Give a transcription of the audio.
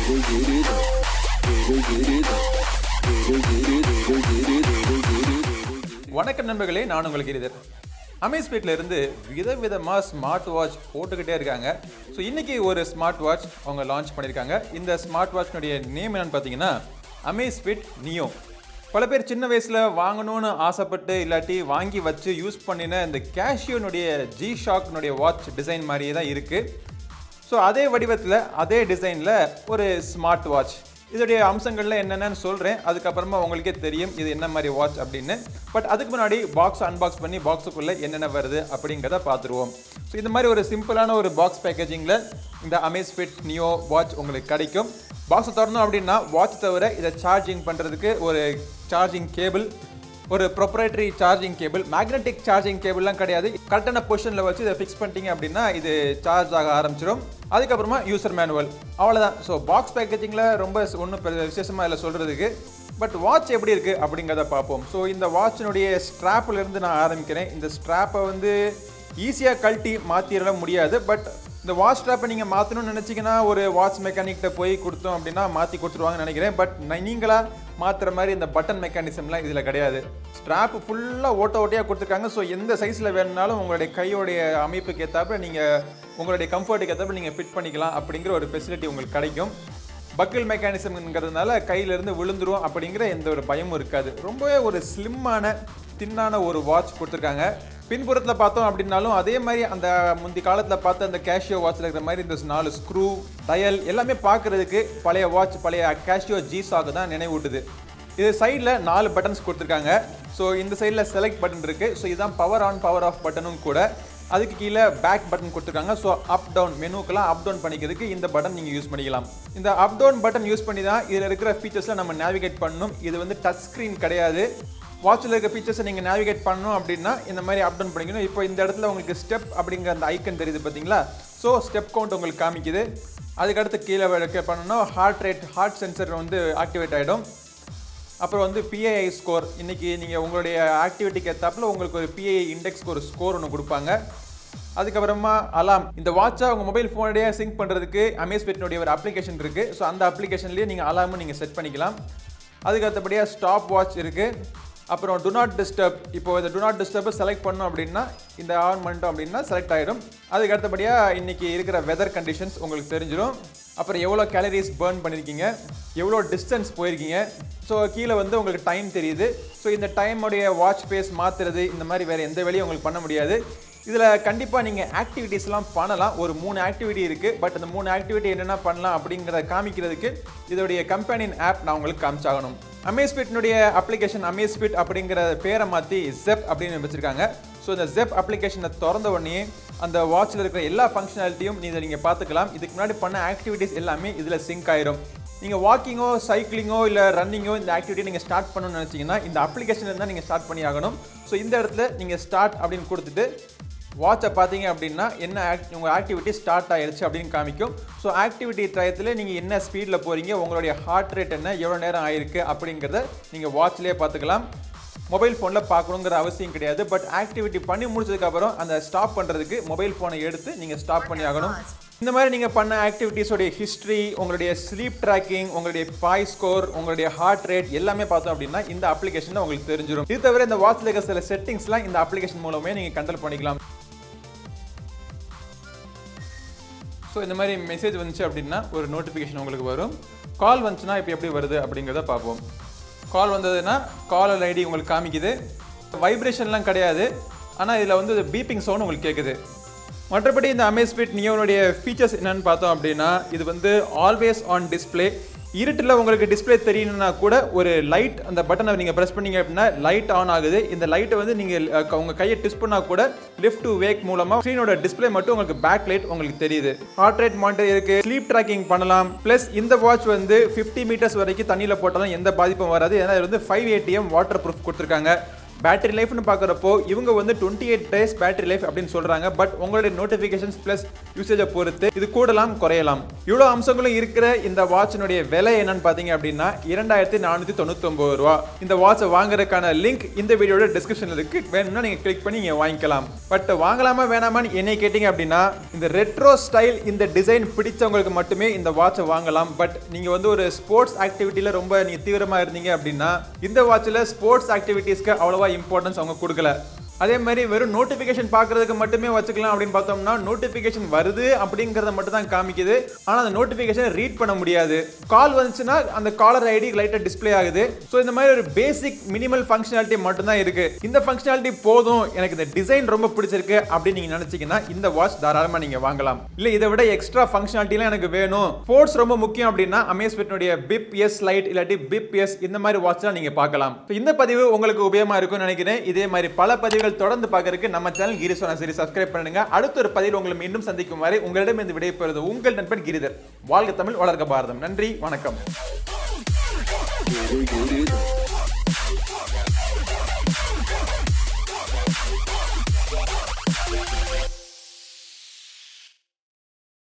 வணக்கம் நண்பர்களே நான் உங்களுக்கு கிரிதர் அமேஸ்பீட்ல இருந்து விதவிதமாக ஸ்மார்ட் வாட்ச் போட்டுக்கிட்டே இருக்காங்க ஸோ இன்னைக்கு ஒரு ஸ்மார்ட் வாட்ச் அவங்க லான்ச் பண்ணியிருக்காங்க இந்த ஸ்மார்ட் வாட்ச்னுடைய நேம் என்னன்னு பார்த்தீங்கன்னா அமேஸ்பிட் நியோ பல பேர் சின்ன வயசில் வாங்கணும்னு ஆசைப்பட்டு இல்லாட்டி வாங்கி வச்சு யூஸ் பண்ணின இந்த கேஷியோனுடைய ஜி ஷாக்னுடைய வாட்ச் டிசைன் மாதிரியே தான் இருக்குது ஸோ அதே வடிவத்தில் அதே டிசைனில் ஒரு ஸ்மார்ட் வாட்ச் இதோடைய அம்சங்கள்ல என்னென்னு சொல்கிறேன் அதுக்கப்புறமா உங்களுக்கே தெரியும் இது என்ன மாதிரி வாட்ச் அப்படின்னு பட் அதுக்கு முன்னாடி பாக்ஸ் அன்பாக்ஸ் பண்ணி பாக்ஸுக்குள்ளே என்னென்ன வருது அப்படிங்கிறத பார்த்துருவோம் ஸோ இந்த மாதிரி ஒரு சிம்பிளான ஒரு பாக்ஸ் பேக்கேஜிங்கில் இந்த அமேஸ்பிட் நியோ வாட்ச் உங்களுக்கு கிடைக்கும் பாக்ஸை திறந்தோம் அப்படின்னா வாட்ச் தவிர இதை சார்ஜிங் பண்ணுறதுக்கு ஒரு சார்ஜிங் கேபிள் ஒரு proprietary charging cable magnetic charging கேபிள்லாம் கிடையாது கரெக்டான பொசிஷனில் வச்சு இதை ஃபிக்ஸ் பண்ணிட்டீங்க அப்படின்னா இது சார்ஜ் ஆக ஆரம்பிச்சிடும் அதுக்கப்புறமா யூசர் மேனுவல் அவ்வளோதான் ஸோ பாக்ஸ் பேக்கேஜிங்கில் ரொம்ப ஒன்றும் விசேஷமாக இல்லை சொல்கிறதுக்கு பட் வாட்ச் எப்படி இருக்குது அப்படிங்கிறத பார்ப்போம் ஸோ இந்த வாட்சினுடைய ஸ்ட்ராப்பிலேருந்து நான் ஆரம்பிக்கிறேன் இந்த ஸ்ட்ராப்பை வந்து ஈஸியாக கழட்டி மாற்றிட முடியாது பட் இந்த வாட்ச் ஸ்ட்ராப்பை நீங்கள் மாற்றணும்னு நினச்சிங்கன்னா ஒரு வாட்ச் மெக்கானிக்கிட்ட போய் கொடுத்தோம் அப்படின்னா மாற்றி கொடுத்துருவாங்கன்னு நினைக்கிறேன் பட் நீங்களாக மாற்றுற மாதிரி இந்த பட்டன் மெக்கானிசம்லாம் இதில் கிடையாது ஸ்ட்ராப் ஃபுல்லாக ஓட்ட ஓட்டையாக கொடுத்துருக்காங்க ஸோ எந்த சைஸில் வேணுனாலும் உங்களுடைய கையோடைய அமைப்புக்கு ஏற்றாப்புல நீங்கள் உங்களுடைய கம்ஃபர்ட்டுக்கு ஏற்றாப்புல நீங்கள் ஃபிட் பண்ணிக்கலாம் அப்படிங்கிற ஒரு ஃபெசிலிட்டி உங்களுக்கு கிடைக்கும் பக்கிள் மெக்கானிசம்ங்கிறதுனால கையிலேருந்து விழுந்துரும் அப்படிங்கிற எந்த ஒரு பயமும் இருக்காது ரொம்பவே ஒரு ஸ்லிம்மான தின்னான ஒரு வாட்ச் கொடுத்துருக்காங்க பின்புறத்தில் பார்த்தோம் அப்படின்னாலும் அதே மாதிரி அந்த முந்தி காலத்தில் பார்த்த அந்த கேஷியோ வாட்சில் இருக்கிற மாதிரி இந்த நாலு ஸ்க்ரூ டயல் எல்லாமே பார்க்குறதுக்கு பழைய வாட்ச் பழைய கேஷியோ ஜி சாக்கு தான் நினைவூட்டுது இது சைடில் நாலு பட்டன்ஸ் கொடுத்துருக்காங்க ஸோ இந்த சைடில் செலக்ட் பட்டன் இருக்குது ஸோ இதுதான் பவர் ஆன் பவர் ஆஃப் பட்டனும் கூட அதுக்கு கீழே பேக் பட்டன் கொடுத்துருக்காங்க ஸோ அப் டவுன் மெனுக்கெல்லாம் அப் டவுன் பண்ணிக்கிறதுக்கு இந்த பட்டன் நீங்கள் யூஸ் பண்ணிக்கலாம் இந்த அப் டவுன் பட்டன் யூஸ் பண்ணி தான் இதில் இருக்கிற ஃபீச்சர்ஸில் நம்ம நேவிகேட் பண்ணணும் இது வந்து டச் ஸ்க்ரீன் கிடையாது வாட்சில் இருக்க ஃபீச்சர்ஸை நீங்கள் நேவிகேட் பண்ணணும் அப்படின்னா இந்த மாதிரி அப் டவுன் பண்ணிக்கணும் இப்போ இந்த இடத்துல உங்களுக்கு ஸ்டெப் அப்படிங்கிற அந்த ஐக்கன் தெரியுது பார்த்தீங்களா ஸோ ஸ்டெப் கவுண்ட் உங்களுக்கு காமிக்குது அதுக்கடுத்து கீழே வைக்க பண்ணணும் ஹார்ட் ரேட் ஹார்ட் சென்சர் வந்து ஆக்டிவேட் ஆகிடும் அப்புறம் வந்து பிஐஐ ஸ்கோர் இன்றைக்கி நீங்கள் உங்களுடைய ஆக்டிவிட்டிக்கு ஏற்றாப்புல உங்களுக்கு ஒரு பிஐஐ இண்டெக்ஸ்க்கு ஒரு ஸ்கோர் ஒன்று கொடுப்பாங்க அதுக்கப்புறமா அலாம் இந்த வாட்சை உங்கள் மொபைல் ஃபோனோடைய சிங்க் பண்ணுறதுக்கு அமேஸ்பெட்னுடைய ஒரு அப்ளிகேஷன் இருக்குது ஸோ அந்த அப்ளிகேஷன்லேயே நீங்கள் அலாமும் நீங்கள் செட் பண்ணிக்கலாம் அதுக்கு அடுத்தபடியாக ஸ்டாப் வாட்ச் இருக்குது அப்புறம் டு நாட் டிஸ்டர்ப் இப்போ இந்த டு நாட் டிஸ்டர்பை செலக்ட் பண்ணோம் அப்படின்னா இந்த ஆன் பண்ணிட்டோம் அப்படின்னா செலக்ட் ஆகிடும் அதுக்கு அடுத்தபடியாக இன்றைக்கி இருக்கிற வெதர் கண்டிஷன்ஸ் உங்களுக்கு தெரிஞ்சிடும் அப்புறம் எவ்வளோ கேலரிஸ் பேர்ன் பண்ணியிருக்கீங்க எவ்வளோ டிஸ்டன்ஸ் போயிருக்கீங்க ஸோ கீழே வந்து உங்களுக்கு டைம் தெரியுது ஸோ இந்த டைமுடைய வாட்ச் பேஸ் மாற்றுறது இந்த மாதிரி வேறு எந்த வேலையும் உங்களுக்கு பண்ண முடியாது இதில் கண்டிப்பாக நீங்கள் ஆக்டிவிட்டீஸ்லாம் பண்ணலாம் ஒரு மூணு ஆக்டிவிட்டி இருக்குது பட் அந்த மூணு ஆக்டிவிட்டி என்னென்ன பண்ணலாம் அப்படிங்கிறத காமிக்கிறதுக்கு இதோடைய கம்பெனின் ஆப் நான் உங்களுக்கு காமிச்சாகணும் அமேஸ்பிட்னுடைய அப்ளிகேஷன் அமேஸ்பிட் அப்படிங்கிற பேரை மாற்றி ஜெப் அப்படின்னு வச்சுருக்காங்க ஸோ இந்த ஜெப் அப்ளிகேஷனை திறந்த உடனே அந்த வாட்சில் இருக்கிற எல்லா ஃபங்க்ஷனாலிட்டியும் நீங்கள் நீங்கள் பார்த்துக்கலாம் இதுக்கு முன்னாடி பண்ண ஆக்டிவிட்டீஸ் எல்லாமே இதில் சிங்க் ஆயிரும் நீங்கள் வாக்கிங்கோ சைக்கிளிங்கோ இல்லை ரன்னிங்கோ இந்த ஆக்டிவிட்டி நீங்கள் ஸ்டார்ட் பண்ணணும்னு நினச்சிங்கன்னா இந்த அப்ளிகேஷன் இருந்தால் நீங்கள் ஸ்டார்ட் பண்ணி ஆகணும் ஸோ இந்த இடத்துல நீங்கள் ஸ்டார்ட் அப்படின்னு கொடுத்துட்டு வாட்சை பார்த்தீங்க அப்படின்னா என்ன ஆக்ட் உங்கள் ஆக்டிவிட்டி ஸ்டார்ட் ஆயிடுச்சு அப்படின்னு காமிக்கும் ஸோ ஆக்டிவிட்டி டயத்தில் நீங்கள் என்ன ஸ்பீடில் போகிறீங்க உங்களுடைய ஹார்ட் ரேட் என்ன எவ்வளோ நேரம் ஆயிருக்கு அப்படிங்கிறத நீங்கள் வாட்ச்லேயே பார்த்துக்கலாம் மொபைல் ஃபோனில் பார்க்கணுங்கிற அவசியம் கிடையாது பட் ஆக்டிவிட்டி பண்ணி முடிச்சதுக்கப்புறம் அந்த ஸ்டாப் பண்ணுறதுக்கு மொபைல் ஃபோனை எடுத்து நீங்கள் ஸ்டாப் பண்ணி ஆகணும் இந்த மாதிரி நீங்கள் பண்ண ஆக்டிவிட்டீஸோடைய ஹிஸ்ட்ரி உங்களுடைய ஸ்லீப் ட்ராக்கிங் உங்களுடைய பாய் ஸ்கோர் உங்களுடைய ஹார்ட் ரேட் எல்லாமே பார்த்தோம் அப்படின்னா இந்த அப்ளிகேஷனில் உங்களுக்கு தெரிஞ்சிடும் இது தவிர இந்த வாட்சில் இருக்க சில செட்டிங்ஸ்லாம் இந்த அப்ளிகேஷன் மூலமே நீங்கள் கண்ட்ரோல் பண்ணிக்கலாம் ஸோ இந்த மாதிரி மெசேஜ் வந்துச்சு அப்படின்னா ஒரு நோட்டிஃபிகேஷன் உங்களுக்கு வரும் கால் வந்துச்சுன்னா இப்போ எப்படி வருது அப்படிங்கிறத பார்ப்போம் கால் வந்ததுன்னா காலர் ஐடி உங்களுக்கு காமிக்குது வைப்ரேஷன்லாம் கிடையாது ஆனால் இதில் வந்து பீப்பிங் சவுண்ட் உங்களுக்கு கேட்குது மற்றபடி இந்த அமேஸ்பிட் நியோனுடைய ஃபீச்சர்ஸ் என்னன்னு பார்த்தோம் அப்படின்னா இது வந்து ஆல்வேஸ் ஆன் டிஸ்பிளே இருட்டில் உங்களுக்கு டிஸ்பிளே தெரியணும்னா கூட ஒரு லைட் அந்த பட்டனை நீங்கள் ப்ரெஸ் பண்ணீங்க அப்படின்னா லைட் ஆன் ஆகுது இந்த லைட்டை வந்து நீங்கள் உங்கள் கையை டிஸ் பண்ணால் கூட லிஃப்ட் டு வேக் மூலமாக ஸ்க்ரீனோட டிஸ்பிளே மட்டும் உங்களுக்கு பேக் லைட் உங்களுக்கு தெரியுது ஹார்ட் ரேட் மானிட்டர் இருக்குது ஸ்லீப் ட்ராக்கிங் பண்ணலாம் ப்ளஸ் இந்த வாட்ச் வந்து ஃபிஃப்டி மீட்டர்ஸ் வரைக்கும் தண்ணியில் போட்டாலும் எந்த பாதிப்பும் வராது ஏன்னா இது வந்து ஃபைவ் ஏடிஎம் வாட்டர் ப்ரூஃப் கொடுத்துருக்காங்க பேட்டரி லைஃப்னு பார்க்குறப்போ இவங்க வந்து twenty eight days battery life அப்படின்னு சொல்கிறாங்க பட் உங்களுடைய நோட்டிஃபிகேஷன்ஸ் ப்ளஸ் யூசேஜை பொறுத்து இது கூடலாம் குறையலாம் இவ்வளோ அம்சங்களும் இருக்கிற இந்த வாட்சினுடைய விலை என்னன்னு பார்த்தீங்க அப்படின்னா இரண்டாயிரத்தி நானூற்றி தொண்ணூத்தொம்பது ரூபா இந்த வாட்சை வாங்குறதுக்கான லிங்க் இந்த வீடியோட டிஸ்கிரிப்ஷனில் இருக்கு வேணும்னா நீங்கள் கிளிக் பண்ணி நீங்கள் வாங்கிக்கலாம் பட் வாங்கலாமா வேணாமான்னு என்னை கேட்டிங்க அப்படின்னா இந்த ரெட்ரோ ஸ்டைல் இந்த டிசைன் பிடிச்சவங்களுக்கு மட்டுமே இந்த வாட்சை வாங்கலாம் பட் நீங்கள் வந்து ஒரு ஸ்போர்ட்ஸ் ஆக்டிவிட்டியில் ரொம்ப நீங்கள் தீவிரமாக இருந்தீங்க அப்படின்னா இந்த வாட்சில் ஸ்போர்ட்ஸ் ஆக்டிவிட்டீஸ்க்கு அவ்வளோவா இம்பார்ட்டன்ஸ் அவங்க கொடுக்கல அதே மாதிரி வெறும் நோட்டிஃபிகேஷன் பார்க்கறதுக்கு மட்டுமே வச்சுக்கலாம் அப்படின்னு பார்த்தோம்னா நோட்டிஃபிகேஷன் வருது அப்படிங்கிறத மட்டும் தான் காமிக்குது ஆனால் அந்த நோட்டிஃபிகேஷன் ரீட் பண்ண முடியாது கால் வந்துச்சுன்னா அந்த காலர் ஐடி லைட்டாக டிஸ்ப்ளே ஆகுது ஸோ இந்த மாதிரி ஒரு பேசிக் மினிமல் ஃபங்க்ஷனாலிட்டி மட்டும்தான் இருக்கு இந்த ஃபங்க்ஷனாலிட்டி போதும் எனக்கு இந்த டிசைன் ரொம்ப பிடிச்சிருக்கு அப்படின்னு நீங்கள் நினச்சிங்கன்னா இந்த வாட்ச் தாராளமாக நீங்கள் வாங்கலாம் இல்லை இதை விட எக்ஸ்ட்ரா ஃபங்க்ஷனாலிட்டிலாம் எனக்கு வேணும் ஸ்போர்ட்ஸ் ரொம்ப முக்கியம் அப்படின்னா அமேஸ்பெட்னுடைய பிப் எஸ் லைட் இல்லாட்டி பிப் எஸ் இந்த மாதிரி வாட்ச்லாம் நீங்கள் பார்க்கலாம் So இந்த பதிவு உங்களுக்கு உபயோகமாக இருக்கும்னு நினைக்கிறேன் இதே மாதிரி பல பதிவுகள் தொடர்ந்து பார்க்கறதுக்கு நம்ம சேனல் கிரிசோனா சரி சப்ஸ்கிரைப் பண்ணுங்க அடுத்த ஒரு பதிவில் உங்களை மீண்டும் சந்திக்கும் வரை உங்களிடம் இந்த விடைபெறுவது உங்கள் நண்பன் கிரிதர் வாழ்க தமிழ் வளர்க்க பாரதம் நன்றி வணக்கம் Guru, guru, guru.